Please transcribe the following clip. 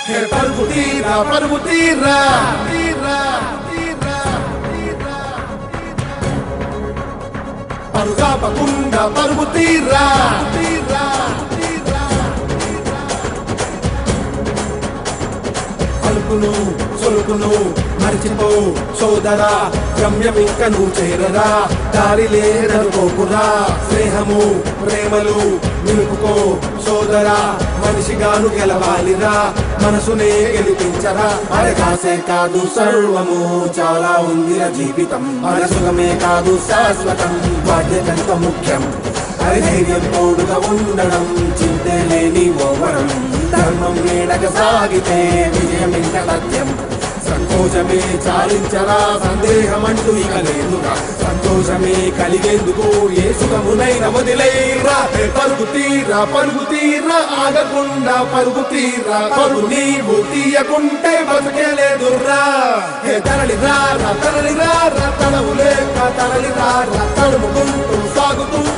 హే పరుగు తీరా పరుగు తీరా తీరా తీరా తీరా పరుగాపకుండా పరుగు తీరా తీరా తీరా అలుకును సొలుకును మరిచిపో సోదరా గమ్యమింక నువ్వు చేరరా దారి లేదనుకోకురా స్నేహము ప్రేమలు నిలుపుకో సోదరా మనిషిగాను గెలవాలిరా మనసునే గెలిపించరా అరే కాసే కాదు సర్వము చాలా ఉందిరా జీవితం అరే సుఖమే కాదు శాశ్వతం బాధ్యతంత ముఖ్యం అరే ధైర్యం తోడుగా ఉండడం చింతే లేని ఓవరం ధర్మం నీడక సాగితే విజయం ఇంక లక్ష్యం సంతోషమే చాలించరా సందేహం అంటూ ఇక లేదురా సంతోషమే కలిగేందుకు ఏ సుఖమునైన వదిలేరా హే పరుగు తీరా పరుగు తీరా ఆగకుండా పరుగు తీరా పరుగు నీవు తీయకుంటే బతుకేలేదురా హే తరలి రారా తరలి రారా తడవు లేక తరలి రారా తడుముకుంటూ సాగుతూ